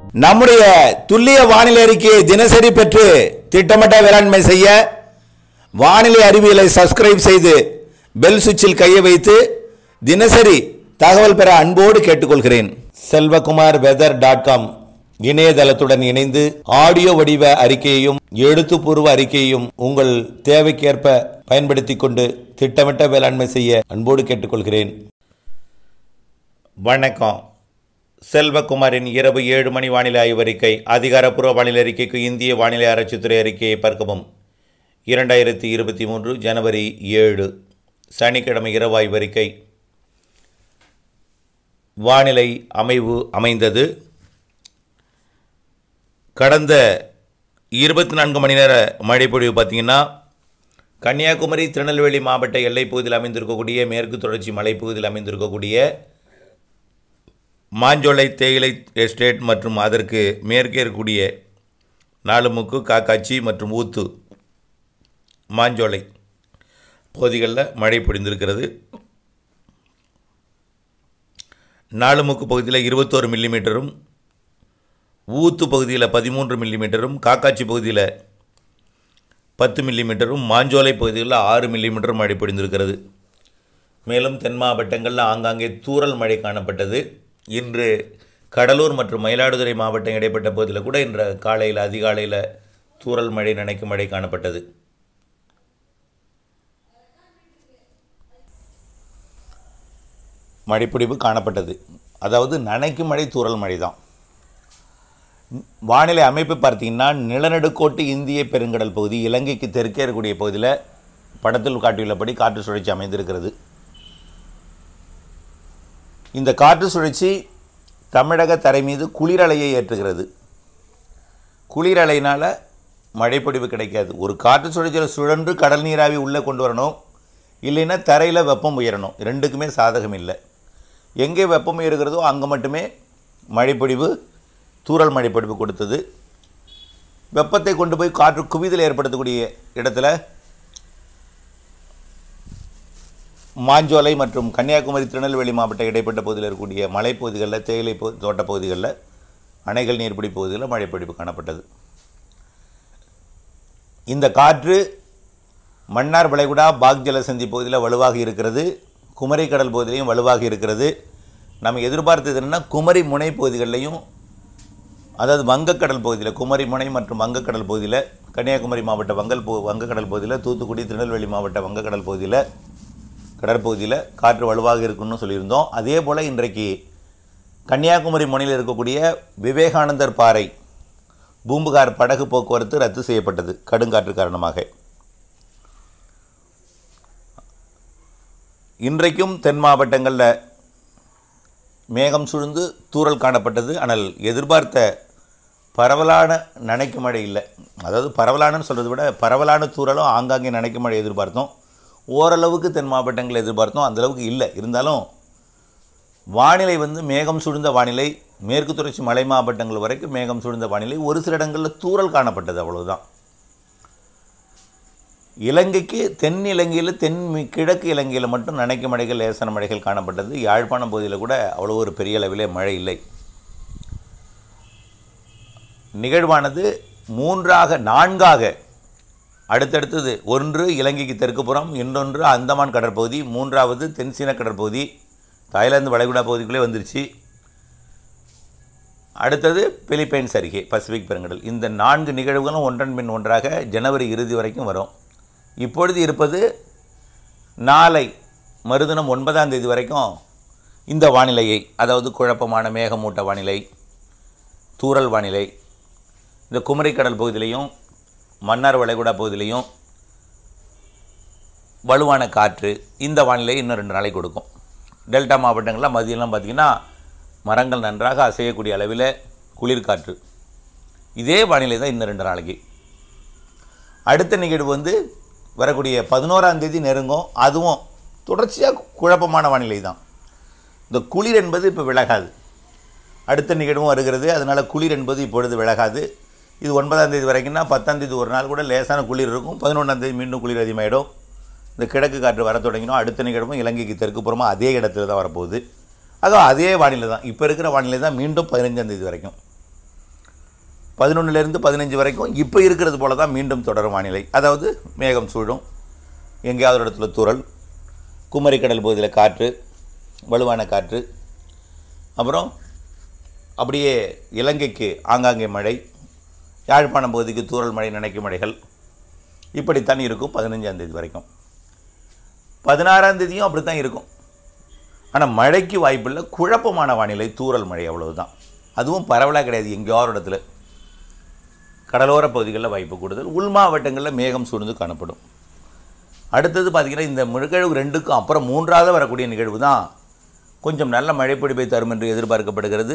நம்முடைய துல்லிய வானிலை அறிக்கையை தினசரி பெற்று திட்டமிட்ட வேளாண்மை செய்ய வானிலை அறிவியலை சப்ஸ்கிரைப் செய்து பெல் சுவிட்சில் கையை வைத்து தினசரி தகவல் பெற அன்போடு கேட்டுக்கொள்கிறேன் செல்வகுமார் வெதர் டாட் காம் இணையதளத்துடன் இணைந்து ஆடியோ வடிவ அறிக்கையையும் எழுத்துப்பூர்வ அறிக்கையையும் உங்கள் தேவைக்கேற்ப பயன்படுத்திக் கொண்டு திட்டமிட்ட வேளாண்மை செய்ய அன்போடு கேட்டுக்கொள்கிறேன் வணக்கம் செல்வகுமாரின் இரவு ஏழு மணி வானிலை ஆய்வறிக்கை அதிகாரப்பூர்வ வானிலை அறிக்கைக்கு இந்திய வானிலை ஆராய்ச்சித்துறை அறிக்கையை பார்க்கவும் இரண்டாயிரத்தி இருபத்தி மூன்று ஜனவரி ஏழு சனிக்கிழமை இரவு ஆய்வறிக்கை வானிலை அமைவு அமைந்தது கடந்த இருபத்தி நான்கு மணி நேர மழைப்பொழிவு பார்த்திங்கன்னா கன்னியாகுமரி திருநெல்வேலி மாவட்ட எல்லைப் பகுதியில் அமைந்திருக்கக்கூடிய மேற்கு தொடர்ச்சி மலைப்பகுதியில் அமைந்திருக்கக்கூடிய மாஞ்சோலை தேயிலை எஸ்டேட் மற்றும் அதற்கு மேற்கே இருக்கக்கூடிய நாலுமுக்கு காக்காச்சி மற்றும் ஊத்து மாஞ்சோலை பகுதிகளில் மழை பொழிந்திருக்கிறது நாலுமுக்கு பகுதியில் இருபத்தோரு மில்லிமீட்டரும் ஊத்து பகுதியில் பதிமூன்று மில்லிமீட்டரும் காக்காச்சி பகுதியில் பத்து மில்லிமீட்டரும் மாஞ்சோலை பகுதியில் ஆறு மில்லிமீட்டரும் மழை பொழிந்திருக்கிறது மேலும் தென் மாவட்டங்களில் ஆங்காங்கே தூறல் மழை காணப்பட்டது இன்று கடலூர் மற்றும் மயிலாடுதுறை மாவட்டம் இடைப்பட்ட பகுதியில் கூட இன்று காலையில் அதிகாலையில் தூறல் மழை நனைக்கும் மழை காணப்பட்டது மழைப்பிடிப்பு காணப்பட்டது அதாவது நனைக்கும் மழை தூறல் மழை தான் வானிலை அமைப்பு பார்த்தீங்கன்னா நிலநடுக்கோட்டு இந்திய பெருங்கடல் பகுதி இலங்கைக்கு தெற்கே இருக்கக்கூடிய பகுதியில் படத்தில் காட்டியுள்ளபடி காற்று சுழற்சி அமைந்திருக்கிறது இந்த காற்று சுழற்சி தமிழக தரை மீது குளிரலையை ஏற்றுகிறது குளிரலையினால் மழைப்பொழிவு கிடைக்காது ஒரு காற்று சுழற்சியில் சுழன்று கடல் நீராவி உள்ளே கொண்டு வரணும் இல்லைன்னா தரையில் வெப்பம் உயரணும் ரெண்டுக்குமே சாதகம் இல்லை எங்கே வெப்பம் உயர்கிறதோ அங்கே மட்டுமே மழைப்பொழிவு தூறல் மழைப்பொழிவு கொடுத்தது வெப்பத்தை கொண்டு போய் காற்று குவிதல் ஏற்படுத்தக்கூடிய இடத்துல மாஞ்சோலை மற்றும் கன்னியாகுமரி திருநெல்வேலி மாவட்ட இடைப்பட்ட பகுதியில் இருக்கக்கூடிய மலைப்பகுதிகளில் தேயிலை பகு தோட்ட பகுதிகளில் அணைகள் நீர்பிடி பகுதிகளில் மழைப்பொழிவு காணப்பட்டது இந்த காற்று மன்னார் வளைகுடா பாக் ஜலசந்தி பகுதியில் வலுவாக இருக்கிறது குமரி கடல் பகுதியிலையும் வலுவாக இருக்கிறது நம்ம எதிர்பார்த்தது என்னென்னா குமரி முனை பகுதிகளிலையும் அதாவது வங்கக்கடல் பகுதியில் குமரி முனை மற்றும் வங்கக்கடல் பகுதியில் கன்னியாகுமரி மாவட்ட வங்கல் பகு வங்கக்கடல் பகுதியில் தூத்துக்குடி திருநெல்வேலி மாவட்ட வங்கக்கடல் பகுதியில் கடற்பகுதியில் காற்று வலுவாக இருக்குன்னு சொல்லியிருந்தோம் அதே போல் இன்றைக்கு கன்னியாகுமரி முனையில் இருக்கக்கூடிய விவேகானந்தர் பாறை பூம்புகார் படகு போக்குவரத்து ரத்து செய்யப்பட்டது கடுங்காற்று காரணமாக இன்றைக்கும் தென் மாவட்டங்களில் மேகம் சூழ்ந்து தூறல் காணப்பட்டது ஆனால் எதிர்பார்த்த பரவலான நனைக்கும் மழை இல்லை அதாவது பரவலானன்னு சொல்கிறத விட பரவலான தூறலும் ஆங்காங்கே நனைக்கும் மழை எதிர்பார்த்தோம் ஓரளவுக்கு தென் மாவட்டங்கள் எதிர்பார்த்தோம் அந்தளவுக்கு இல்லை இருந்தாலும் வானிலை வந்து மேகம் சூழ்ந்த வானிலை மேற்கு தொடர்ச்சி மலை மாவட்டங்கள் வரைக்கும் மேகம் சூழ்ந்த வானிலை ஒரு சில இடங்களில் தூறல் காணப்பட்டது அவ்வளவுதான் இலங்கைக்கு தென் இலங்கையில் தென் மி- கிழக்கு இலங்கையில் மட்டும் நனைக்க மழைகள் லேசான மழைகள் காணப்பட்டது யாழ்ப்பாணம் பகுதியில் கூட அவ்வளோ ஒரு பெரிய அளவிலே மழை இல்லை நிகழ்வானது மூன்றாக நான்காக அடுத்தடுத்தது ஒன்று இலங்கைக்கு தெற்கு புறம் இன்னொன்று அந்தமான் கடற்பகுதி மூன்றாவது தென்சீன கடற்பகுதி தாய்லாந்து வளைகுடா பகுதிக்குள்ளே வந்துருச்சு அடுத்தது பிலிப்பைன்ஸ் அருகே பசிபிக் பெருங்கடல் இந்த நான்கு நிகழ்வுகளும் ஒன்றன் பின் ஒன்றாக ஜனவரி இறுதி வரைக்கும் வரும் இப்பொழுது இருப்பது நாளை மறுதினம் ஒன்பதாம் தேதி வரைக்கும் இந்த வானிலையை அதாவது குழப்பமான மேகமூட்ட வானிலை தூறல் வானிலை இந்த குமரிக்கடல் பகுதியிலையும் மன்னார் வளைகுடா பகுதியிலையும் வலுவான காற்று இந்த வானிலை இன்னும் ரெண்டு நாளைக்கு கொடுக்கும் டெல்டா மாவட்டங்களில் மதியம்லாம் பார்த்திங்கன்னா மரங்கள் நன்றாக அசையக்கூடிய அளவில் குளிர்காற்று இதே வானிலை தான் இன்னும் ரெண்டு நாளைக்கு அடுத்த நிகழ்வு வந்து வரக்கூடிய பதினோராம் தேதி நெருங்கும் அதுவும் தொடர்ச்சியாக குழப்பமான வானிலை தான் இந்த குளிர் என்பது இப்போ விலகாது அடுத்த நிகழ்வும் வருகிறது அதனால் குளிர் என்பது இப்பொழுது விலகாது இது ஒன்பதாம் தேதி வரைக்கும்னா பத்தாம் தேதி ஒரு நாள் கூட லேசான குளிர் இருக்கும் பதினொன்றாம் தேதி மீண்டும் குளிர் அதிகமாகிடும் இந்த கிழக்கு காற்று வர தொடங்கினோம் அடுத்த நிகழ்வும் இலங்கைக்கு தெற்கு புறமாக அதே இடத்துல தான் வரப்போகுது அதுவும் அதே வானிலை தான் இப்போ இருக்கிற வானிலை தான் மீண்டும் பதினஞ்சாம் தேதி வரைக்கும் பதினொன்றுலேருந்து பதினஞ்சு வரைக்கும் இப்போ இருக்கிறது போல தான் மீண்டும் தொடரும் வானிலை அதாவது மேகம் சூழும் எங்கேயாவது ஒரு இடத்துல தூறல் குமரிக்கடல் பகுதியில் காற்று வலுவான காற்று அப்புறம் அப்படியே இலங்கைக்கு ஆங்காங்கே மழை யாழ்ப்பாணம் பகுதிக்கு தூறல் மழை நினைக்கும் மழைகள் இப்படித்தான் இருக்கும் பதினஞ்சாம் தேதி வரைக்கும் பதினாறாம் தேதியும் அப்படி தான் இருக்கும் ஆனால் மழைக்கு வாய்ப்பில்லை குழப்பமான வானிலை தூறல் மழை அவ்வளவுதான் அதுவும் பரவலாக கிடையாது எங்கேயோ ஒரு இடத்துல கடலோர பகுதிகளில் வாய்ப்பு கூடுதல் உள் மாவட்டங்களில் மேகம் சூழ்ந்து காணப்படும் அடுத்தது பார்த்திங்கன்னா இந்த நிகழ்வு ரெண்டுக்கும் அப்புறம் மூன்றாவது வரக்கூடிய நிகழ்வு தான் கொஞ்சம் நல்ல மழைப்பொழிவை தரும் என்று எதிர்பார்க்கப்படுகிறது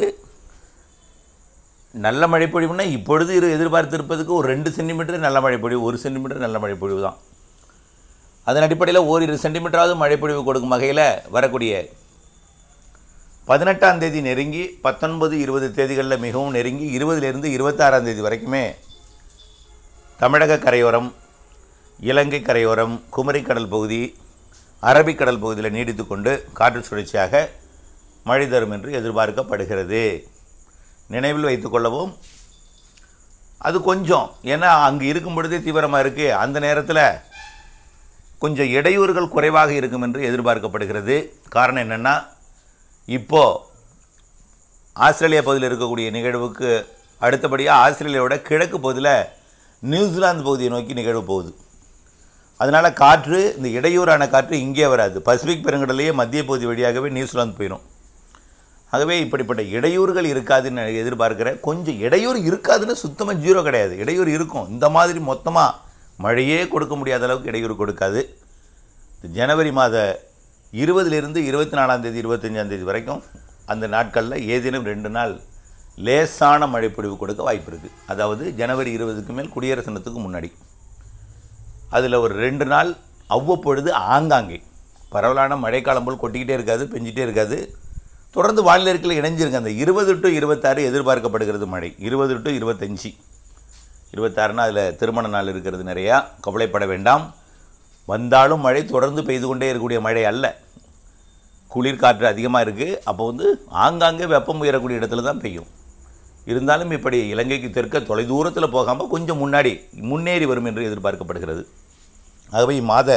நல்ல மழைப்பொழிவுனா இப்பொழுது இரு எதிர்பார்த்திருப்பதுக்கு ஒரு ரெண்டு சென்டிமீட்டர் நல்ல மழைப்பொழிவு ஒரு சென்டிமீட்டர் நல்ல மழைப்பொழிவு தான் அதன் அடிப்படையில் ஓரிரு சென்டிமீட்டராவது மழைப்பொழிவு கொடுக்கும் வகையில் வரக்கூடிய பதினெட்டாம் தேதி நெருங்கி பத்தொன்பது இருபது தேதிகளில் மிகவும் நெருங்கி இருபதிலிருந்து இருபத்தாறாம் தேதி வரைக்குமே தமிழக கரையோரம் இலங்கை கரையோரம் குமரிக்கடல் பகுதி அரபிக்கடல் பகுதியில் நீடித்து கொண்டு காற்று சுழற்சியாக மழை தரும் என்று எதிர்பார்க்கப்படுகிறது நினைவில் வைத்துக்கொள்ளவும் அது கொஞ்சம் ஏன்னா அங்கே இருக்கும் பொழுதே தீவிரமாக இருக்குது அந்த நேரத்தில் கொஞ்சம் இடையூறுகள் குறைவாக இருக்கும் என்று எதிர்பார்க்கப்படுகிறது காரணம் என்னென்னா இப்போது ஆஸ்திரேலியா பகுதியில் இருக்கக்கூடிய நிகழ்வுக்கு அடுத்தபடியாக ஆஸ்திரேலியாவோட கிழக்கு பகுதியில் நியூசிலாந்து பகுதியை நோக்கி நிகழ்வு போகுது அதனால் காற்று இந்த இடையூறான காற்று இங்கே வராது பசிபிக் பெருங்கடலையே மத்திய பகுதி வழியாகவே நியூசிலாந்து போயிடும் ஆகவே இப்படிப்பட்ட இடையூறுகள் இருக்காதுன்னு நான் எதிர்பார்க்கிறேன் கொஞ்சம் இடையூறு இருக்காதுன்னு சுத்தமாக ஜீரோ கிடையாது இடையூறு இருக்கும் இந்த மாதிரி மொத்தமாக மழையே கொடுக்க முடியாத அளவுக்கு இடையூறு கொடுக்காது ஜனவரி மாத இருபதிலிருந்து இருபத்தி நாலாம் தேதி இருபத்தஞ்சாம் தேதி வரைக்கும் அந்த நாட்களில் ஏதேனும் ரெண்டு நாள் லேசான மழைப்பொழிவு கொடுக்க வாய்ப்பு இருக்குது அதாவது ஜனவரி இருபதுக்கு மேல் குடியரசு தினத்துக்கு முன்னாடி அதில் ஒரு ரெண்டு நாள் அவ்வப்பொழுது ஆங்காங்கே பரவலான மழைக்காலம் போல் கொட்டிக்கிட்டே இருக்காது பெஞ்சிட்டே இருக்காது தொடர்ந்து வானிலை இருக்கில் இணைஞ்சிருங்க அந்த இருபது டு இருபத்தாறு எதிர்பார்க்கப்படுகிறது மழை இருபது டு இருபத்தஞ்சி இருபத்தாறுனா அதில் திருமண நாள் இருக்கிறது நிறையா கவலைப்பட வேண்டாம் வந்தாலும் மழை தொடர்ந்து பெய்து கொண்டே இருக்கக்கூடிய மழை அல்ல குளிர் காற்று அதிகமாக இருக்குது அப்போ வந்து ஆங்காங்கே வெப்பம் உயரக்கூடிய இடத்துல தான் பெய்யும் இருந்தாலும் இப்படி இலங்கைக்கு தெற்க தொலைதூரத்தில் போகாமல் கொஞ்சம் முன்னாடி முன்னேறி வரும் என்று எதிர்பார்க்கப்படுகிறது ஆகவே இம்மாத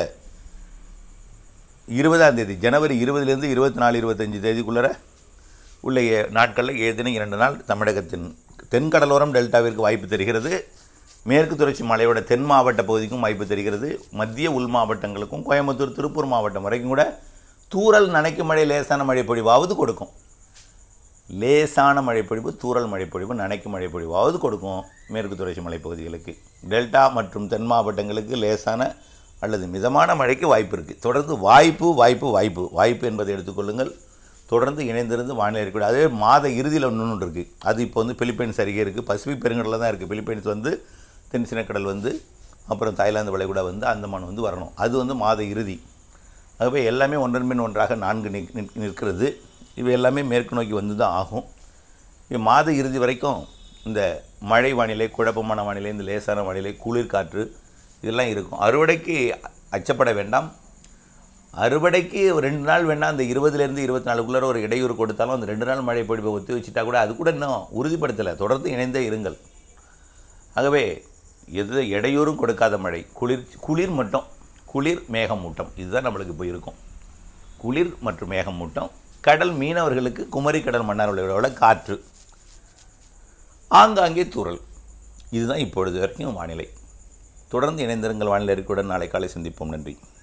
இருபதாம் தேதி ஜனவரி இருபதுலேருந்து இருபத்தி நாலு இருபத்தஞ்சி தேதிக்குள்ளே உள்ள ஏ- நாட்களில் ஏதேனும் இரண்டு நாள் தமிழகத்தின் தென்கடலோரம் டெல்டாவிற்கு வாய்ப்பு தெரிகிறது மேற்கு தொடர்ச்சி மலையோட தென் மாவட்ட பகுதிக்கும் வாய்ப்பு தெரிகிறது மத்திய உள் மாவட்டங்களுக்கும் கோயம்புத்தூர் திருப்பூர் மாவட்டம் வரைக்கும் கூட தூறல் நனைக்கும் மழை லேசான மழை பொழிவாவது கொடுக்கும் லேசான மழைப்பொழிவு தூறல் மழைப்பொழிவு நனைக்கும் மழைப்பொழிவாவது கொடுக்கும் மேற்கு தொடர்ச்சி மலைப்பகுதிகளுக்கு டெல்டா மற்றும் தென் மாவட்டங்களுக்கு லேசான அல்லது மிதமான மழைக்கு வாய்ப்பு இருக்குது தொடர்ந்து வாய்ப்பு வாய்ப்பு வாய்ப்பு வாய்ப்பு என்பதை எடுத்துக்கொள்ளுங்கள் தொடர்ந்து இணைந்திருந்து வானிலை இருக்கக்கூடாது அதே மாத இறுதியில் ஒன்று இருக்குது அது இப்போ வந்து பிலிப்பைன்ஸ் அருகே இருக்குது பசிபிக் பெருங்கடலில் தான் இருக்குது பிலிப்பைன்ஸ் வந்து தென் சினக்கடல் வந்து அப்புறம் தாய்லாந்து வளைகுடா வந்து அந்தமான் வந்து வரணும் அது வந்து மாத இறுதி ஆகவே எல்லாமே ஒன்றன் பின் ஒன்றாக நான்கு நிற்- நிற்- நிற்கிறது இவை எல்லாமே மேற்கு நோக்கி வந்து தான் ஆகும் இது மாத இறுதி வரைக்கும் இந்த மழை வானிலை குழப்பமான வானிலை இந்த லேசான வானிலை குளிர் காற்று இதெல்லாம் இருக்கும் அறுவடைக்கு அச்சப்பட வேண்டாம் அறுவடைக்கு ஒரு ரெண்டு நாள் வேணால் அந்த இருபதுலேருந்து இருபத்தி நாலுக்குள்ளே ஒரு இடையூறு கொடுத்தாலும் அந்த ரெண்டு நாள் மழை பொழிவை ஒத்தி வச்சுட்டா கூட அது கூட இன்னும் உறுதிப்படுத்தலை தொடர்ந்து இணைந்தே இருங்கள் ஆகவே எது இடையூறும் கொடுக்காத மழை குளிர் குளிர் மட்டும் குளிர் மேகமூட்டம் இதுதான் நம்மளுக்கு இப்போ இருக்கும் குளிர் மற்றும் மேகமூட்டம் கடல் மீனவர்களுக்கு குமரி கடல் மன்னார் வளைகுடாவோட காற்று ஆங்காங்கே தூறல் இதுதான் இப்பொழுது வரைக்கும் வானிலை தொடர்ந்து இணைந்திருங்கள் வானிலை அறிக்கையுடன் நாளை காலை சந்திப்போம் நன்றி